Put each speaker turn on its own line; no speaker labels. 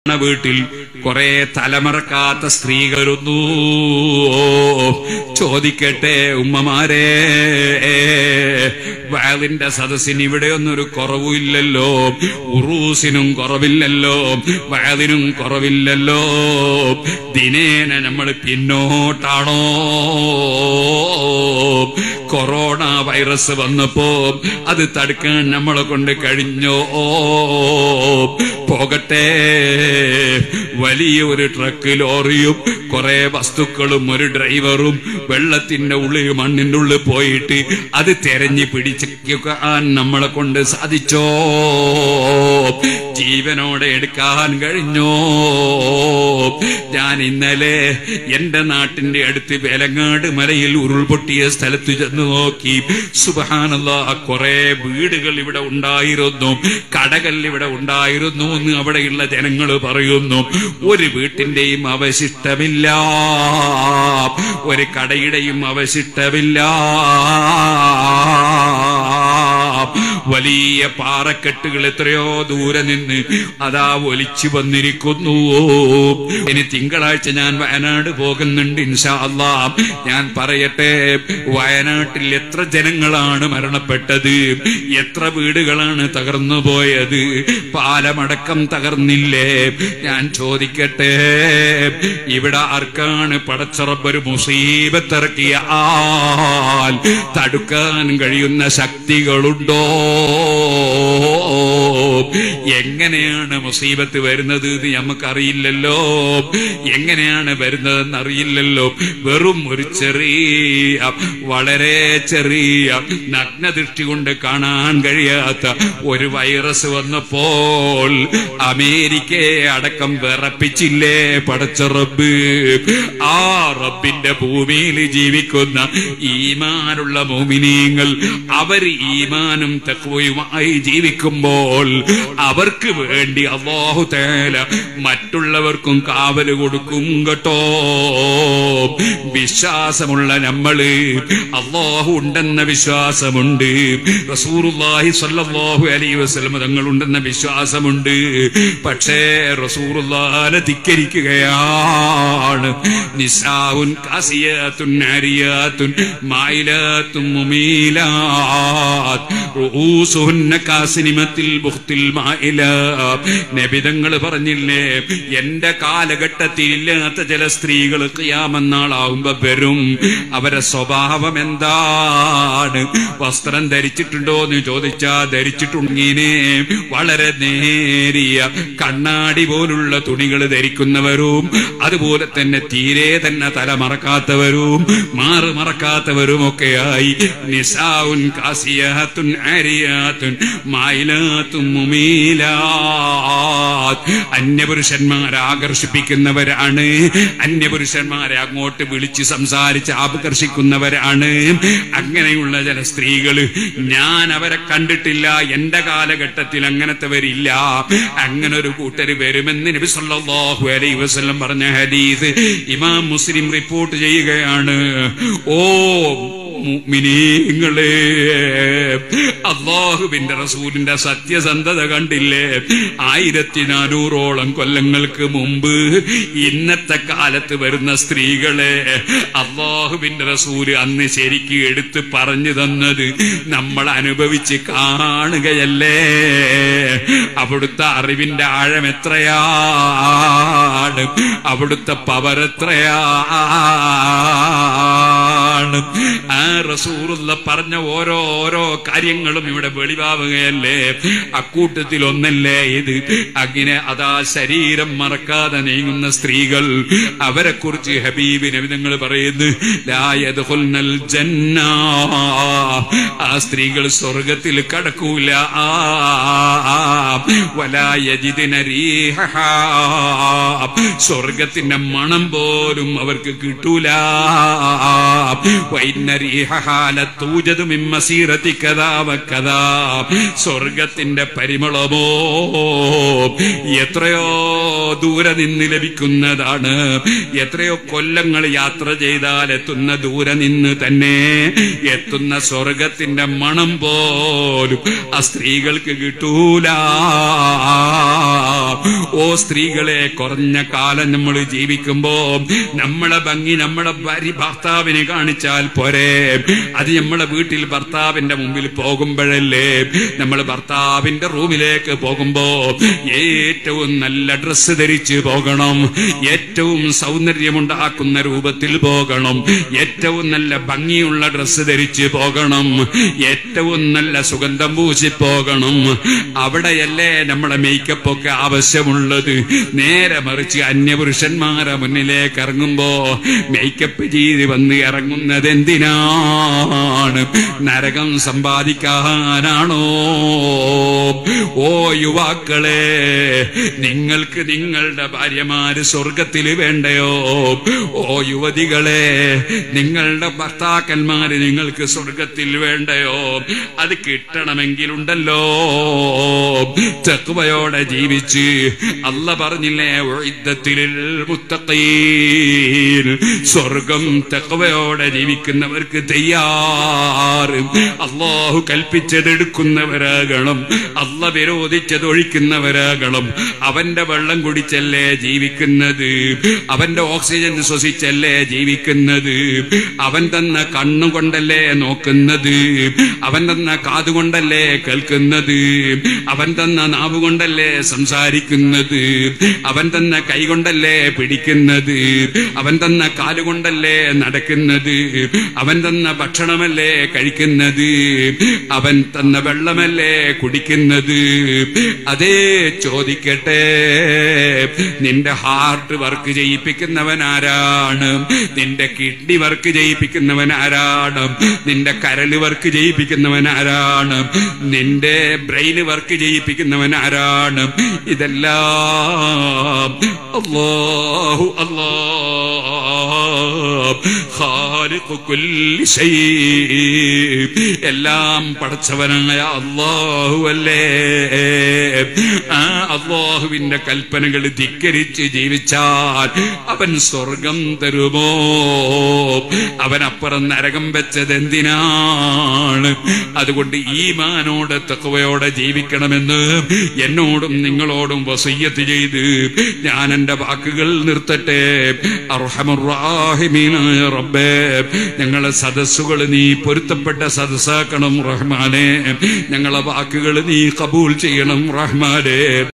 ണ വീട്ടിൽ കുറെ തലമറക്കാത്ത സ്ത്രീകളുന്നു ചോദിക്കട്ടെ ഉമ്മമാരെ വയലിന്റെ സദസ്സിന് ഇവിടെയൊന്നും ഒരു കുറവുമില്ലല്ലോ ഉറൂസിനും കുറവില്ലല്ലോ വയലിനും കുറവില്ലല്ലോ ദിനേന നമ്മൾ പിന്നോട്ടാണോ കൊറോണ വൈറസ് വന്നപ്പോ അത് തടുക്കാൻ നമ്മളെ കൊണ്ട് കഴിഞ്ഞോ പോകട്ടെ വലിയ ഒരു ട്രക്ക് ലോറിയും കുറെ വസ്തുക്കളും ഒരു ഡ്രൈവറും വെള്ളത്തിന്റെ ഉള്ളിൽ മണ്ണിന്റെ ഉള്ളിൽ പോയിട്ട് അത് തെരഞ്ഞു പിടിക്കാൻ നമ്മളെ കൊണ്ട് സാധിച്ചോ ജീവനോടെ എടുക്കാൻ കഴിഞ്ഞോ ഞാൻ ഇന്നലെ എന്റെ നാട്ടിന്റെ അടുത്ത് വേലങ്ങാട് മലയിൽ ഉരുൾപൊട്ടിയ സ്ഥലത്ത് ചെന്ന് നോക്കി സുബഹാനല്ല കുറെ വീടുകൾ ഇവിടെ ഉണ്ടായിരുന്നു കടകൾ ഇവിടെ ഉണ്ടായിരുന്നു എന്ന് അവിടെയുള്ള ജനങ്ങൾ പറയുന്നു ഒരു വീട്ടിന്റെയും അവശിഷ്ടമില്ല ഒരു കടയുടെയും അവശിഷ്ടമില്ല വലിയ പാറക്കെട്ടുകൾ എത്രയോ ദൂരെ നിന്ന് അതാ ഒലിച്ചു വന്നിരിക്കുന്നു ഇനി തിങ്കളാഴ്ച ഞാൻ വയനാട് പോകുന്നുണ്ട് ഇൻഷാ അല്ലാ ഞാൻ പറയട്ടെ വയനാട്ടിൽ എത്ര ജനങ്ങളാണ് മരണപ്പെട്ടത് എത്ര വീടുകളാണ് തകർന്നു പോയത് പാലമടക്കം തകർന്നില്ലേ ഞാൻ ചോദിക്കട്ടെ ഇവിടെ ആർക്കാണ് പടച്ചറബൊരു മുസീബത്തിറക്കിയ ആൽ തടുക്കാൻ കഴിയുന്ന ശക്തികളുണ്ടോ എങ്ങനെയാണ് മുസീബത്ത് വരുന്നത് എന്ന് നമുക്കറിയില്ലല്ലോ എങ്ങനെയാണ് വരുന്നതെന്ന് അറിയില്ലല്ലോ വെറും ഒരു ചെറിയ വളരെ ചെറിയ നഗ്നദൃഷ്ടി കൊണ്ട് കാണാൻ കഴിയാത്ത ഒരു വൈറസ് വന്നപ്പോൾ അമേരിക്കയെ അടക്കം വിറപ്പിച്ചില്ലേ പടച്ച റബ്ബ് ആ റബ്ബിന്റെ ഭൂമിയിൽ ജീവിക്കുന്ന ഈമാനുള്ള മോമിനീങ്ങൾ അവർ ഈമാനും തക്വയുമായി ജീവിക്കുമ്പോൾ അവർക്ക് വേണ്ടി അള്ളാഹു തേല മറ്റുള്ളവർക്കും കാവല് കൊടുക്കും കേട്ടോ വിശ്വാസമുള്ള നമ്മള് അള്ളാഹു ഉണ്ടെന്ന വിശ്വാസമുണ്ട് റസൂറുല്ലാഹി സ്വല്ലല്ലാഹു അലൈഹി വസല്ലം തങ്ങളുണ്ടെന്ന വിശ്വാസമുണ്ട് പക്ഷേ റസൂറുല്ലാനെ ധിക്കരിക്കുകയാണ് നിസാവുൻ കാസിയാത്തുൻ നാരിയാത്തുൻ മായിലാത്തുൻ മുമീലാത്ത് റൂസുഹുന്ന കാസിനിമത്തിൽ ബുഖ്തിൽ മായില നബിതങ്ങൾ പറഞ്ഞില്ലേ എന്റെ കാലഘട്ടത്തിൽ ഇല്ലാത്ത ചില സ്ത്രീകൾ ക്യാമെന്നാളാവുമ്പോ വരും അവരെ സ്വഭാവം എന്താണ് വസ്ത്രം ധരിച്ചിട്ടുണ്ടോ എന്ന് ചോദിച്ചാ ധരിച്ചിട്ടുണ്ടെങ്കിനെ വളരെ നേരിയ കണ്ണാടി പോലുള്ള തുണികൾ ധരിക്കുന്നവരും അതുപോലെ തന്നെ തീരെ തന്നെ തല മറക്കാത്തവരും മാറ് മറക്കാത്തവരും ഒക്കെയായി നിസാവുൻ കാസിയാത്തുൻ ആരിയാത്തുൻ മായിലാത്തും മുമീലാത്ത് അന്യപുരുഷന്മാരെ ആകർഷിപ്പിക്കുന്നവരാണ് അന്യപുരുഷന്മാരെ അങ്ങോട്ട് വിളിച്ച് സംസാരിച്ച് ആകർഷിക്കുന്നവരാണ് അങ്ങനെയുള്ള ചില സ്ത്രീകൾ ഞാൻ അവരെ കണ്ടിട്ടില്ല എന്റെ കാലഘട്ടത്തിൽ അങ്ങനത്തെവരില്ല അങ്ങനെ ഒരു കൂട്ടര് വരുമെന്ന് നബി സല്ലല്ലാഹു അലൈഹി വസല്ലം പറഞ്ഞ ഹദീസ് ഇമാം മുസ്ലിം റിപ്പോർട്ട് ചെയ്യുകയാണ് ഓ മുഅ്മിനീങ്ങളെ അള്ളാഹുവിന്റെ റസൂലിന്റെ സത്യസന്ധത കണ്ടില്ലേ ആയിരത്തി നാനൂറോളം കൊല്ലങ്ങൾക്ക് മുമ്പ് ഇന്നത്തെ കാലത്ത് വരുന്ന സ്ത്രീകളെ അള്ളാഹുവിന്റെ റസൂല് അന്ന് ശരിക്ക് എടുത്ത് പറഞ്ഞു തന്നത് നമ്മൾ അനുഭവിച്ച് കാണുകയല്ലേ അവിടുത്തെ അറിവിന്റെ ആഴം എത്രയാണ് അവിടുത്തെ പവർ എത്രയാണ് ആ റസൂറുള്ള പറഞ്ഞ ഓരോ ഓരോ കാര്യങ്ങളും ഇവിടെ വെളിവാവുകയല്ലേ അക്കൂട്ടത്തിൽ ഒന്നല്ലേ ഇത് അങ്ങനെ അതാ ശരീരം മറക്കാതെ നീങ്ങുന്ന സ്ത്രീകൾ അവരെ കുറിച്ച് ഹബീബ് നബിതങ്ങൾ പറയുന്നു ലായതുൽ ജന്ന ആ സ്ത്രീകൾ സ്വർഗത്തിൽ കടക്കൂല വലായജിദിന റീഹഹാ. സ്വർഗത്തിന്റെ മണം പോലും അവർക്ക് കിട്ടൂല വൈന്ന റീഹഹാ ലതൂജദു മിൻ മസീറതി കദാ വകദാ സ്വർഗത്തിന്റെ പരിമളമോ എത്രയോ ദൂരെ നിന്ന് ലഭിക്കുന്നതാണ് എത്രയോ കൊല്ലങ്ങൾ യാത്ര ചെയ്താൽ എത്തുന്ന ദൂരെ നിന്ന് തന്നെ എത്തുന്ന സ്വർഗത്തിന്റെ മണം പോലും ആ സ്ത്രീകൾക്ക് കിട്ടൂല ഓ സ്ത്രീകളെ കുറഞ്ഞ കാലം നമ്മൾ ജീവിക്കുമ്പോ നമ്മളെ ഭംഗി നമ്മളെ ഭാര്യ ഭർത്താവിനെ കാണിച്ചാൽ പോരെ അത് നമ്മളെ വീട്ടിൽ ഭർത്താവിന്റെ മുമ്പിൽ പോകുമ്പോഴല്ലേ നമ്മൾ ഭർത്താവിന്റെ റൂമിലേക്ക് പോകുമ്പോ ഏറ്റവും നല്ല ഡ്രസ്സ് ധരിച്ച് പോകണം ഏറ്റവും സൗന്ദര്യമുണ്ടാക്കുന്ന രൂപത്തിൽ പോകണം ഏറ്റവും നല്ല ഭംഗിയുള്ള ഡ്രസ്സ് ധരിച്ച് പോകണം ഏറ്റവും നല്ല സുഗന്ധം പൂശി പോകണം അവിടെയല്ലേ നമ്മളെ മേക്കപ്പ് ഒക്കെ ആവശ്യമുള്ളത് നേരെ മറിച്ച് അന്യപുരുഷന്മാരെ മുന്നിലേക്ക് ഇറങ്ങുമ്പോ മേക്കപ്പ് ചെയ്ത് വന്ന് ഇറങ്ങുന്നത് എന്തിനാണ് നരകം സമ്പാദിക്കാനാണോ ഓ യുവാക്കളെ നിങ്ങൾക്ക് നിങ്ങളുടെ ഭാര്യമാര് സ്വർഗത്തിൽ വേണ്ടയോ ഓ യുവതികളെ നിങ്ങളുടെ ഭർത്താക്കന്മാര് നിങ്ങൾക്ക് സ്വർഗത്തിൽ വേണ്ടയോ അത് കിട്ടണമെങ്കിലുണ്ടല്ലോ തെക്കുവയോടെ ജീവിച്ച് അല്ല പറഞ്ഞില്ലേ ഉഇദ്ദത്തിൽ മുത്തഖീൻ സ്വർഗം തെക്കുവയോടെ ജീവിക്കുന്നവർക്ക് തയ്യാറ് അള്ളാഹു കൽപ്പിച്ചത് എടുക്കുന്നവരാകണം അല്ല വിരോധിച്ചത് ഒഴിക്കുന്നവരാകണം അവന്റെ വെള്ളം കുടിച്ചല്ലേ ജീവിക്കുന്നത് അവന്റെ ഓക്സിജൻ ശ്വസിച്ചല്ലേ ജീവിക്കുന്നത് അവൻ തന്ന കണ്ണുകൊണ്ടല്ലേ നോക്കുന്നത് അവൻ തന്ന കാതുകൊണ്ടല്ലേ കേൾക്കുന്നത് അവൻ തന്ന നാവ് കൊണ്ടല്ലേ സംസാരിക്കുന്നത് അവൻ തന്ന കൈ കൊണ്ടല്ലേ പിടിക്കുന്നത് അവൻ തന്ന കാലുകൊണ്ടല്ലേ നടക്കുന്നത് അവൻ തന്ന ഭക്ഷണമല്ലേ കഴിക്കുന്നത് അവൻ തന്ന വെള്ളമല്ലേ കുടിക്കുന്നത് അതേ ചോദിക്കട്ടെ നിന്റെ ഹാർട്ട് വർക്ക് ചെയ്യിപ്പിക്കുന്നവൻ ആരാണ് നിന്റെ കിഡ്നി വർക്ക് ചെയ്യിപ്പിക്കുന്നവൻ ആരാണ് നിന്റെ കരല് വർക്ക് ചെയ്യിപ്പിക്കുന്നവൻ ആരാണ് നിന്റെ ബ്രെയിന് വർക്ക് ചെയ്യിപ്പിക്കുന്നവൻ ആരാണ് ഇതെല്ലാം അല്ലാഹു അല്ലാഹ് ഖാലിഖു കുല്ലി ശൈ എല്ലാം പടച്ചവനായ അല്ലാഹു അല്ലേ ആ അള്ളാഹുവിന്റെ കൽപ്പനകൾ ധിക്കരിച്ച് ജീവിച്ചാൽ അവൻ സ്വർഗം തരുമോ അവനപ്പുറം നരകം വെച്ചത് എന്തിനാണ് അതുകൊണ്ട് ഈമാനോടെ തക്കവയോടെ ജീവിക്കണമെന്ന് എന്നോടും നിങ്ങളോടും വസയ്യത്ത് ചെയ്ത് ഞാൻ എന്റെ വാക്കുകൾ നിർത്തട്ടെ അർഹമുറാഹിമീനായ റബ്ബേ ഞങ്ങളെ സദസ്സുകൾ നീ പൊരുത്തപ്പെട്ട സദസ്സാക്കണം റഹ്മാനെ ഞങ്ങളെ വാക്കുകൾ നീ കബൂൽ ചെയ്യണം റഹ്മാനെ